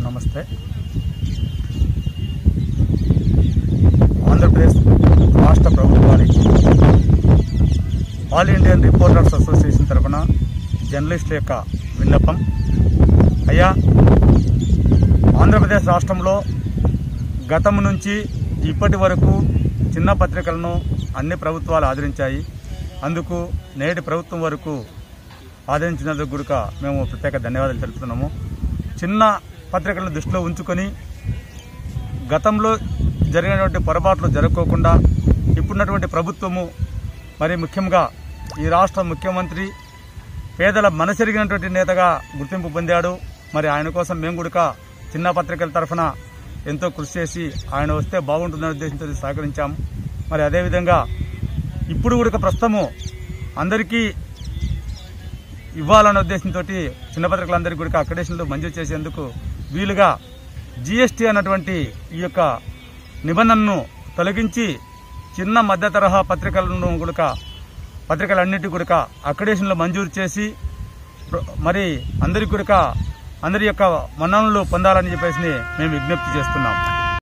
నమస్తే ఆంధ్రప్రదేశ్ రాష్ట్ర ప్రభుత్వానికి ఆల్ ఇండియన్ రిపోర్టర్స్ అసోసియేషన్ తరఫున జర్నలిస్టుల యొక్క విన్నపం అయ్యా ఆంధ్రప్రదేశ్ రాష్ట్రంలో గతం నుంచి ఇప్పటి వరకు చిన్న పత్రికలను అన్ని ప్రభుత్వాలు ఆదరించాయి అందుకు నేటి ప్రభుత్వం వరకు ఆదరించినందుకు గురుక మేము ప్రత్యేక ధన్యవాదాలు తెలుపుతున్నాము చిన్న పత్రికలను దృష్టిలో ఉంచుకొని గతంలో జరిగినటువంటి పొరపాట్లు జరగకోకుండా ఇప్పుడున్నటువంటి ప్రభుత్వము మరి ముఖ్యంగా ఈ రాష్ట్ర ముఖ్యమంత్రి పేదల మనసెరిగినటువంటి నేతగా గుర్తింపు పొందాడు మరి ఆయన కోసం మేము కూడా చిన్న పత్రికల తరఫున ఎంతో కృషి చేసి ఆయన వస్తే బాగుంటుందనే ఉద్దేశంతో సహకరించాము మరి అదేవిధంగా ఇప్పుడు కూడా ప్రస్తుతము అందరికీ ఇవ్వాలనే ఉద్దేశంతో చిన్న పత్రికలందరికీ కూడా అక్రెడిషన్లు మంజూరు చేసేందుకు వీలుగా జీఎస్టీ అన్నటువంటి ఈ యొక్క నిబంధనను తొలగించి చిన్న మధ్య తరహా పత్రికలను కూడా పత్రికలన్నిటి కూడా అక్రెడిషన్లు మంజూరు చేసి ప్ర- మరి అందరి కూడా అందరి యొక్క మన్ననలు పొందాలని చెప్పేసి మేము విజ్ఞప్తి చేస్తున్నాం